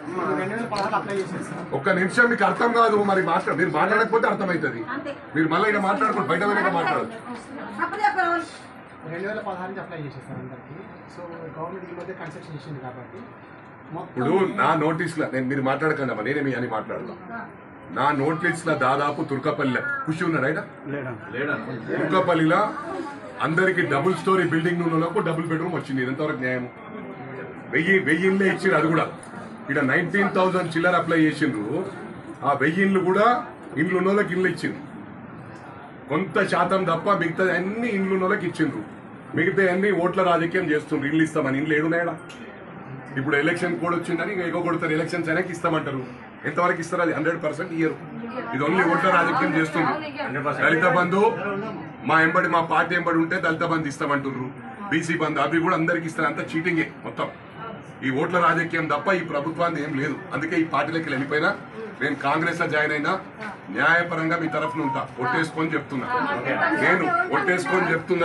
రెండు వేల పదహారు అప్లై చేశారు సార్ ఒక్క నిమిషం మీకు అర్థం కాదు మరి మాట్లాడ మీరు మాట్లాడకపోతే అర్థమవుతుంది మీరు మళ్ళీ ఇక్కడ మాట్లాడుకోండి బయట వేరే మాట్లాడచ్చు రెండు వేల పదహారు నుంచి అప్లై చేశారు సార్ అందరికి సో గవర్నమెంట్ ఈ మధ్య కన్స్ట్రక్షన్ ఇచ్చింది కాబట్టి ఇప్పుడు మొత్తం నా నోటీస్లో నేను మీరు మాట్లాడకండి అమ్మా నేనే మీ అని మాట్లాడదాం నా నోటీస్లో దాదాపు తుర్కపల్లి ఖుషి ఉన్నాడు ఆయన తుర్కపల్లిలో అందరికి డబుల్ స్టోరీ బిల్డింగ్ ఉన్నలకు డబుల్ బెడ్రూమ్ వచ్చింది ఇది ఎంతవరకు న్యాయం వెయ్యి వెయ్యి ఇళ్ళే ఇచ్చిండ్రు అది కూడా ఇక్కడ నైన్టీన్ థౌసండ్ చిల్లర అప్లై చేసిండ్రు ఆ వెయ్యి ఇండ్లు కూడా ఇండ్లు ఉన్న వాళ్ళకి ఇల్లు ఇచ్చిండ్రు కొంత శాతం తప్ప మిగతా అన్ని ఇండ్లు ఉన్న వాళ్ళకి ఇచ్చిండ్రు మిగతా అన్ని ఓట్ల రాజకీయం చేస్తుండ్రు ఇల్లు ఇస్తామని ఇండ్లు ఏడున్నాయడా ఇప్పుడు ఎలక్షన్ కోడ్ వచ్చిందని ఇంకా ఎగో కొడతారు ఎలక్షన్స్ అయినాక ఇస్తామంటారు ఎంతవరకు ఇస్తారు అది హండ్రెడ్ పర్సెంట్ ఇయ్యరు ఇది ఓన్లీ ఓట్ల రాజకీయం చేస్తుండ్రు దళిత బంధు మా ఎంబడి మా పార్టీ ఎంబడి ఉంటే దళిత బంధు ఇస్తామంటున్నారు బీసీ బంధు అవి కూడా అందరికి ఇస్తారు అంతా చీటింగే మొత్తం ఈ ఓట్ల రాజకీయం తప్ప ఈ ప్రభుత్వాన్ని ఏం లేదు అందుకే ఈ పార్టీలోకి వెళ్ళిపోయినా నేను కాంగ్రెస్ లో జాయిన్ అయినా న్యాయపరంగా మీ తరఫున ఉంటా ఒట్టేసుకొని చెప్తున్నా నేను ఒట్టేసుకొని చెప్తున్నా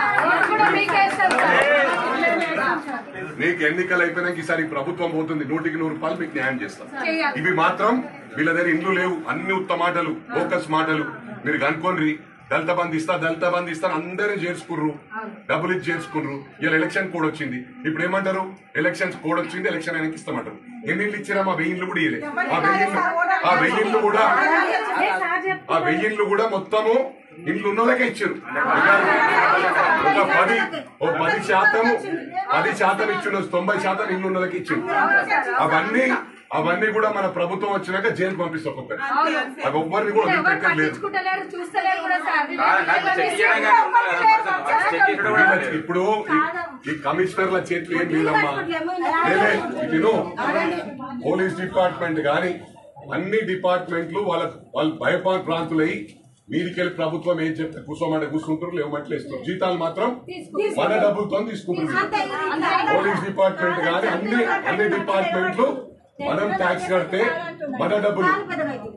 నీకు ఎన్నికలు అయిపోయినాక ఈసారి ఈ ప్రభుత్వం పోతుంది నూటికి నూరు రూపాయలు మీకు న్యాయం చేస్తాం ఇవి మాత్రం వీళ్ళ దగ్గర ఇండ్లు లేవు అన్ని ఉత్త మాటలు ఫోకస్ మాటలు మీరు కనుక్కోండి దళిత బంధు ఇస్తా దళిత బంధు ఇస్తాను అందరూ చేర్చుకుర్రు డబ్బులు ఇచ్చి చేర్చుకుర్రు ఇలా ఎలక్షన్ కోడ్ వచ్చింది ఇప్పుడు ఏమంటారు ఎలక్షన్స్ కోడ్ వచ్చింది ఎలక్షన్ ఆయనకి ఇస్తామంటారు ఎన్ని ఇల్లు ఇచ్చినా మా వెయ్యి ఇల్లు కూడా ఇయ్యలే ఆ వెయ్యి ఇల్లు ఆ వెయ్యి ఇల్లు కూడా ఆ వెయ్యి ఇల్లు కూడా మొత్తము ఇండ్లు ఉన్న వాళ్ళకే ఇచ్చారు ఒక పది ఒక పది శాతం పది శాతం ఇచ్చిన తొంభై శాతం ఇల్లు ఉన్న వాళ్ళకి ఇచ్చింది అవన్నీ అవన్నీ కూడా మన ప్రభుత్వం వచ్చినాక జైలు పంపిస్తాం ఒక్కొక్కరు అవి ఒక్కరిని కూడా వదిలిపెట్టలేదు పట్టించుకుంటలేరు చూస్తలేరు కూడా సార్ వీళ్ళ- ఇప్పుడు ఈ- ఈ కమిషనర్ల చేతులు ఏం లేదమ్మా లేలే, ఇటు పోలీస్ డిపార్ట్మెంట్ గాని అన్ని డిపార్ట్మెంట్లు వాళ్ళ వాళ్ళు భయపా ప్రాంతులై మీదికెళ్ళి ప్రభుత్వం ఏం చెప్తే కూర్చోమంటే కూర్చుంటారు లేవమంటే లేస్తారు జీతాలు మాత్రం మన డబ్బులతో తీసుకుంటారు పోలీస్ డిపార్ట్మెంట్ గాని అన్ని అన్ని డిపార్ట్మెంట్లు మనం ట్యాక్స్ కడితే మన డబ్బులు